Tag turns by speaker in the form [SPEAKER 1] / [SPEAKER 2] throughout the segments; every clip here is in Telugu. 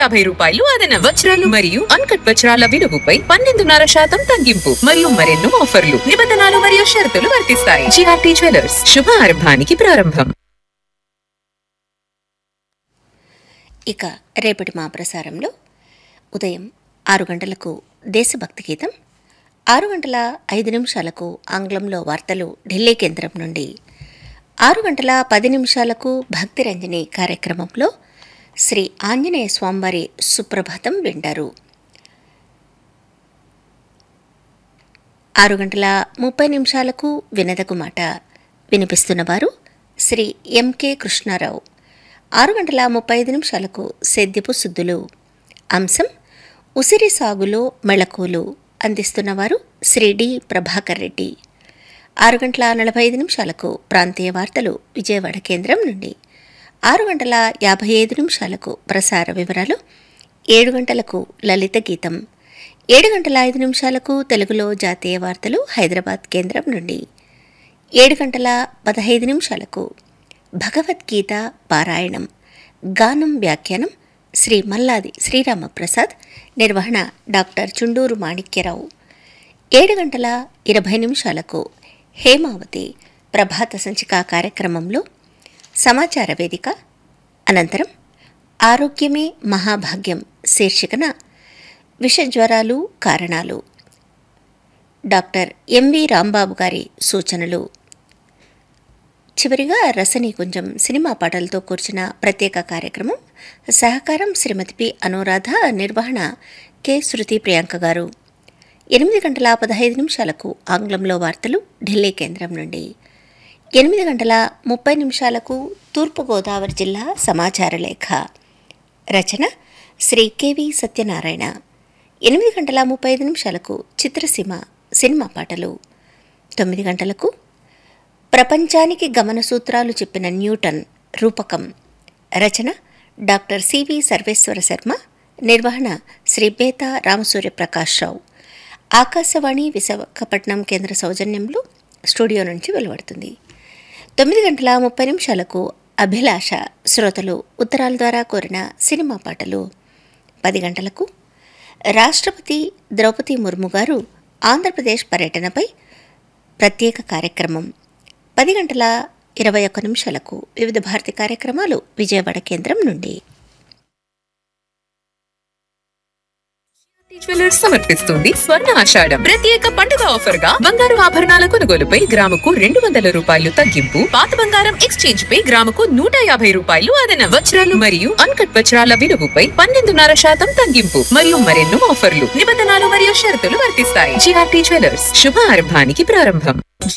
[SPEAKER 1] యాభై రూపాయలు అదన వజ్రాలు మరియు అన్కట్ వజ్రాల విలువపై పన్నెండున్నర శాతం తగ్గింపు మరియు మరెన్నో ఆఫర్లు నిబంధనలు మరియు షరతులు వర్తిస్తాయి జిఆర్టీ జ్యువెలర్స్ శుభ ఆరంభానికి ప్రారంభం
[SPEAKER 2] ఇక రేపటి మా ప్రసారంలో ఉదయం ఆరు గంటలకు దేశభక్తి గీతం ఆరు గంటల ఐదు నిమిషాలకు ఆంగ్లంలో వార్తలు ఢిల్లీ కేంద్రం నుండి ఆరు గంటల పది నిమిషాలకు భక్తి రంజని కార్యక్రమంలో శ్రీ ఆంజనేయ స్వామివారి సుప్రభాతం వింటారు ఆరు గంటల ముప్పై నిమిషాలకు వినదగు మాట వినిపిస్తున్నవారు శ్రీ ఎంకే కృష్ణారావు ఆరు గంటల ముప్పై ఐదు నిమిషాలకు సేద్యపు సుద్దులు అంశం ఉసిరి సాగులో మెళకువలు అందిస్తున్నవారు శ్రీ డి ప్రభాకర్ రెడ్డి ఆరు గంటల నలభై ఐదు నిమిషాలకు ప్రాంతీయ వార్తలు విజయవాడ కేంద్రం నుండి ఆరు గంటల యాభై ఐదు నిమిషాలకు ప్రసార వివరాలు ఏడు గంటలకు లలిత గీతం ఏడు గంటల ఐదు నిమిషాలకు తెలుగులో జాతీయ వార్తలు హైదరాబాద్ కేంద్రం నుండి ఏడు గంటల పదహైదు నిమిషాలకు భగవద్గీత పారాయణం గానం వ్యాఖ్యానం శ్రీ మల్లాది శ్రీరామప్రసాద్ నిర్వహణ డాక్టర్ చుండూరు మాణిక్యరావు ఏడు గంటల ఇరవై నిమిషాలకు హేమావతి ప్రభాత సంచిక కార్యక్రమంలో సమాచార వేదిక అనంతరం ఆరోగ్యమే మహాభాగ్యం శీర్షికన విషజ్వరాలు కారణాలు డాక్టర్ ఎంవి రాంబాబు గారి సూచనలు చివరిగా రసనీకుంజం సినిమా పాటలతో కూర్చిన ప్రత్యేక కార్యక్రమం సహకారం శ్రీమతి పి అనురాధ నిర్వహణ కె శృతి ప్రియాంక గారు ఎనిమిది గంటల పదహైదు నిమిషాలకు ఆంగ్లంలో వార్తలు ఢిల్లీ కేంద్రం నుండి ఎనిమిది గంటల ముప్పై నిమిషాలకు తూర్పుగోదావరి జిల్లా సమాచార లేఖ రచన శ్రీ కెవి సత్యనారాయణ ఎనిమిది గంటల ముప్పై ఐదు నిమిషాలకు చిత్రసీమ సినిమా పాటలు తొమ్మిది గంటలకు ప్రపంచానికి గమన సూత్రాలు చెప్పిన న్యూటన్ రూపకం రచన డాక్టర్ సివి సర్వేశ్వర శర్మ నిర్వహణ శ్రీ బేతా రామసూర్య ప్రకాష్ రావు ఆకాశవాణి విశాఖపట్నం కేంద్ర సౌజన్యంలో స్టూడియో నుంచి వెలువడుతుంది తొమ్మిది గంటల ముప్పై నిమిషాలకు అభిలాష శ్రోతలు ఉత్తరాల ద్వారా కోరిన సినిమా పాటలు పది గంటలకు రాష్ట్రపతి ద్రౌపది ముర్ము గారు ఆంధ్రప్రదేశ్ పర్యటనపై ప్రత్యేక కార్యక్రమం పది గంటల ఇరవై ఒక్క నిమిషాలకు వివిధ భారతి కార్యక్రమాలు విజయవాడ కేంద్రం నుండి
[SPEAKER 1] జ్యువెలర్స్ సమర్పిస్తుంది స్వర్ణ ఆషాఢం ప్రత్యేక పండుగ ఆఫర్ గా బంగారు ఆభరణాల కొనుగోలుపై గ్రాముకు రెండు వందల రూపాయలు తగ్గింపు పాత బంగారం ఎక్స్చేంజ్ పై గ్రాముకు నూట యాభై రూపాయలు అదన వజ్రాలు మరియు అన్కట్ వజ్రాల విలువపై పన్నెండున్నర శాతం తగ్గింపు మరియు మరెన్నో ఆఫర్లు నిబంధనలు మరియు షరతులు వర్తిస్తాయి జిఆర్టీ జ్యువెలర్స్ శుభ ఆరంభానికి ప్రారంభం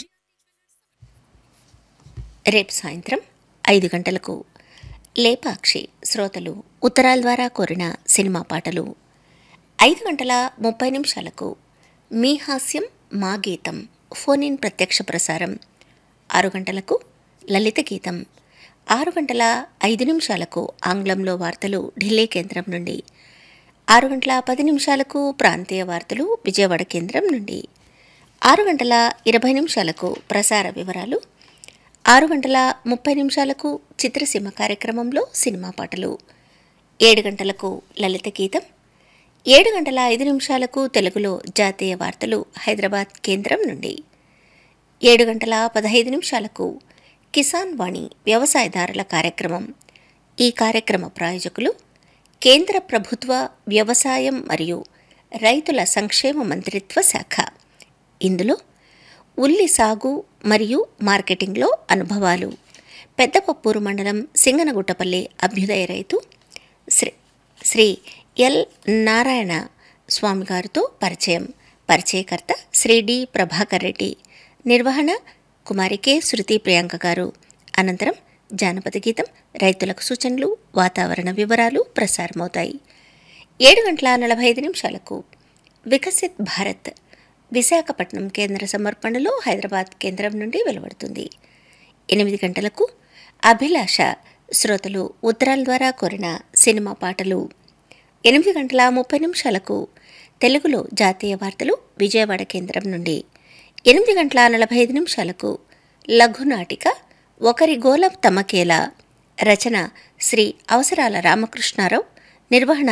[SPEAKER 2] రేపు సాయంత్రం ఐదు గంటలకు లేపాక్షి శ్రోతలు ఉత్తరాల ద్వారా కోరిన సినిమా పాటలు ఐదు గంటల ముప్పై నిమిషాలకు మీ హాస్యం మా గీతం ఫోన్ ఇన్ ప్రత్యక్ష ప్రసారం ఆరు గంటలకు లలిత గీతం ఆరు గంటల ఐదు నిమిషాలకు ఆంగ్లంలో వార్తలు ఢిల్లీ కేంద్రం నుండి ఆరు గంటల పది నిమిషాలకు ప్రాంతీయ వార్తలు విజయవాడ కేంద్రం నుండి ఆరు గంటల ఇరవై నిమిషాలకు ప్రసార వివరాలు ఆరు గంటల ముప్పై నిమిషాలకు చిత్రసీమ కార్యక్రమంలో సినిమా పాటలు ఏడు గంటలకు లలిత గీతం ఏడు గంటల ఐదు నిమిషాలకు తెలుగులో జాతీయ వార్తలు హైదరాబాద్ కేంద్రం నుండి ఏడు గంటల పదహైదు నిమిషాలకు కిసాన్ వాణి వ్యవసాయదారుల కార్యక్రమం ఈ కార్యక్రమ ప్రాయోజకులు కేంద్ర ప్రభుత్వ వ్యవసాయం మరియు రైతుల సంక్షేమ మంత్రిత్వ శాఖ ఇందులో ఉల్లి సాగు మరియు మార్కెటింగ్లో అనుభవాలు పెద్దపప్పూరు మండలం సింగనగుట్టపల్లి అభ్యుదయ రైతు శ్రీ శ్రీ ఎల్ నారాయణ స్వామి గారితో పరిచయం పరిచయకర్త శ్రీ డి ప్రభాకర్ రెడ్డి నిర్వహణ కుమారి కె శృతి ప్రియాంక గారు అనంతరం జానపద గీతం రైతులకు సూచనలు వాతావరణ వివరాలు ప్రసారమవుతాయి ఏడు గంటల నలభై ఐదు నిమిషాలకు వికసిత్ భారత్ విశాఖపట్నం కేంద్ర సమర్పణలో హైదరాబాద్ కేంద్రం నుండి వెలువడుతుంది ఎనిమిది గంటలకు అభిలాష శ్రోతలు ఉత్తరాల ద్వారా కోరిన సినిమా పాటలు ఎనిమిది గంటల ముప్పై నిమిషాలకు తెలుగులో జాతీయ వార్తలు విజయవాడ కేంద్రం నుండి ఎనిమిది గంటల నలభై ఐదు నిమిషాలకు లఘునాటిక ఒకరి గోల తమకేలా రచన శ్రీ అవసరాల రామకృష్ణారావు నిర్వహణ